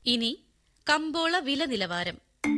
ഇനി കമ്പോള വില നിലവാരം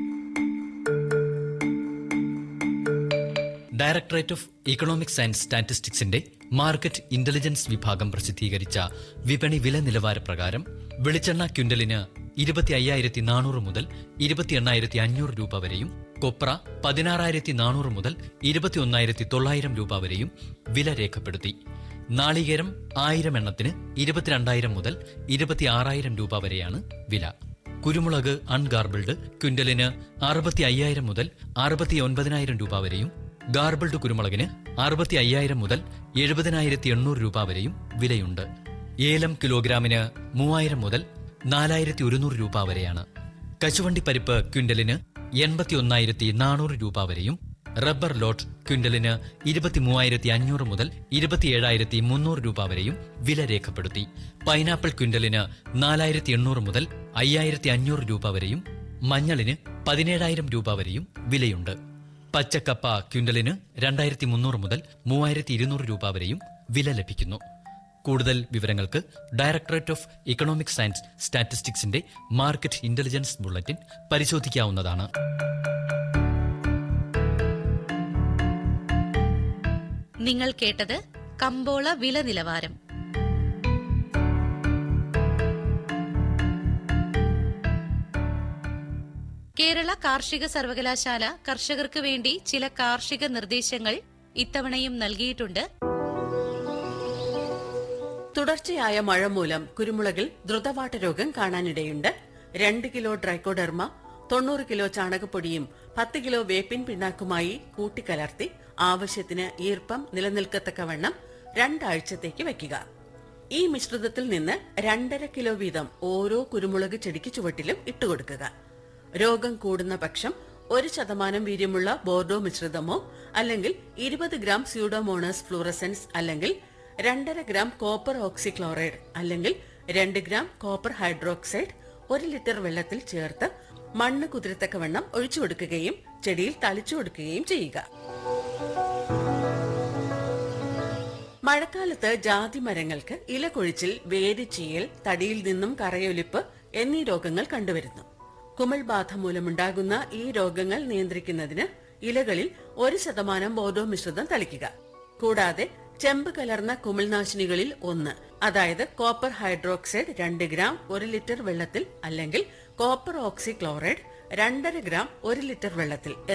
ഡയറക്ടറേറ്റ് ഓഫ് ഇക്കണോമിക്സ് ആൻഡ് സ്റ്റാറ്റിസ്റ്റിക്സിന്റെ മാർക്കറ്റ് ഇന്റലിജൻസ് വിഭാഗം പ്രസിദ്ധീകരിച്ച വിപണി വില നിലവാര പ്രകാരം വെളിച്ചെണ്ണ ക്വിന്റലിന് ഇരുപത്തി അയ്യായിരത്തി നാനൂറ് മുതൽ ഇരുപത്തി എണ്ണായിരത്തി അഞ്ഞൂറ് രൂപ വരെയും കൊപ്ര പതിനാറായിരത്തി നാനൂറ് മുതൽ ഇരുപത്തി ഒന്നായിരത്തി തൊള്ളായിരം രൂപ വരെയും വില രേഖപ്പെടുത്തി നാളികേരം ആയിരം എണ്ണത്തിന് ഇരുപത്തിരണ്ടായിരം മുതൽ ഇരുപത്തി ആറായിരം രൂപ വരെയാണ് വില കുരുമുളക് അൺഗാർബിൾഡ് ക്വിന്റലിന് അറുപത്തി അയ്യായിരം മുതൽ അറുപത്തി ഒൻപതിനായിരം രൂപ വരെയും ഗാർബിൾഡ് കുരുമുളകിന് അറുപത്തി അയ്യായിരം മുതൽ എഴുപതിനായിരത്തി എണ്ണൂറ് രൂപ വരെയും വിലയുണ്ട് ഏലം കിലോഗ്രാമിന് മൂവായിരം മുതൽ നാലായിരത്തി ഒരുന്നൂറ് രൂപ വരെയാണ് കശുവണ്ടി പരിപ്പ് ക്വിന്റലിന് എൺപത്തി ഒന്നായിരത്തി നാനൂറ് രൂപ വരെയും റബ്ബർ ലോട്ട് ക്വിന്റലിന് ഇരുപത്തി മൂവായിരത്തി അഞ്ഞൂറ് മുതൽ ഇരുപത്തിയേഴായിരത്തി മുന്നൂറ് രൂപ വരെയും വില രേഖപ്പെടുത്തി പൈനാപ്പിൾ ക്വിന്റലിന് നാലായിരത്തി എണ്ണൂറ് മുതൽ അയ്യായിരത്തി അഞ്ഞൂറ് രൂപ വരെയും മഞ്ഞളിന് പതിനേഴായിരം രൂപ വരെയും വിലയുണ്ട് പച്ചക്കപ്പ ക്വിന്റലിന് രണ്ടായിരത്തി മുന്നൂറ് മുതൽ മൂവായിരത്തി ഇരുന്നൂറ് രൂപ വരെയും വില ലഭിക്കുന്നു കൂടുതൽ വിവരങ്ങൾക്ക് ഡയറക്ടറേറ്റ് ഓഫ് ഇക്കണോമിക്സ് ആൻഡ് സ്റ്റാറ്റിസ്റ്റിക്സിന്റെ മാർക്കറ്റ് ഇന്റലിജൻസ് ബുള്ളറ്റിൻ പരിശോധിക്കാവുന്നതാണ് നിങ്ങൾ കേട്ടത് കമ്പോള വില നിലവാരം കേരള കാർഷിക സർവകലാശാല കർഷകർക്ക് വേണ്ടി ചില കാർഷിക നിർദ്ദേശങ്ങൾ ഇത്തവണയും നൽകിയിട്ടുണ്ട് തുടർച്ചയായ മഴ മൂലം കുരുമുളകിൽ ദ്രുതവാട്ട രോഗം കാണാനിടയുണ്ട് രണ്ട് കിലോ ഡ്രൈക്കോഡെർമ തൊണ്ണൂറ് കിലോ ചാണകപ്പൊടിയും പത്ത് കിലോ വേപ്പിൻ പിണ്ണാക്കുമായി കൂട്ടിക്കലർത്തി ആവശ്യത്തിന് ഈർപ്പം നിലനിൽക്കത്തക്കവണ്ണം രണ്ടാഴ്ചത്തേക്ക് വയ്ക്കുക ഈ മിശ്രിതത്തിൽ നിന്ന് രണ്ടര കിലോ വീതം ഓരോ കുരുമുളക് ചെടിക്ക് ചുവട്ടിലും ഇട്ടുകൊടുക്കുക രോഗം കൂടുന്ന പക്ഷം ഒരു ശതമാനം വീര്യമുള്ള ബോർഡോ മിശ്രിതമോ അല്ലെങ്കിൽ ഇരുപത് ഗ്രാം സ്യൂഡോമോണസ് ഫ്ലൂറസെൻസ് അല്ലെങ്കിൽ രണ്ടര ഗ്രാം കോപ്പർ ഓക്സിക്ലോറൈഡ് അല്ലെങ്കിൽ രണ്ട് ഗ്രാം കോപ്പർ ഹൈഡ്രോക്സൈഡ് ഒരു ലിറ്റർ വെള്ളത്തിൽ ചേർത്ത് മണ്ണ് കുതിരത്തക്കവണ്ണം ഒഴിച്ചു കൊടുക്കുകയും ചെടിയിൽ തളിച്ചു കൊടുക്കുകയും ചെയ്യുക മഴക്കാലത്ത് ജാതി മരങ്ങൾക്ക് ഇല കൊഴിച്ചിൽ വേരിച്ചീയൽ തടിയിൽ നിന്നും കറയൊലിപ്പ് എന്നീ രോഗങ്ങൾ കണ്ടുവരുന്നു കുമിൾ ബാധ മൂലമുണ്ടാകുന്ന ഈ രോഗങ്ങൾ നിയന്ത്രിക്കുന്നതിന് ഇലകളിൽ ഒരു ശതമാനം ബോധോ മിശ്രിതം തളിക്കുക കൂടാതെ ചെമ്പ് കലർന്ന കുമിൾനാശിനികളിൽ ഒന്ന് അതായത് കോപ്പർ ഹൈഡ്രോക്സൈഡ് രണ്ട് ഗ്രാം ഒരു ലിറ്റർ വെള്ളത്തിൽ അല്ലെങ്കിൽ കോപ്പർ ഓക്സി ക്ലോറൈഡ് രണ്ടര ഗ്രാം ഒരു ലിറ്റർ വെള്ളത്തിൽ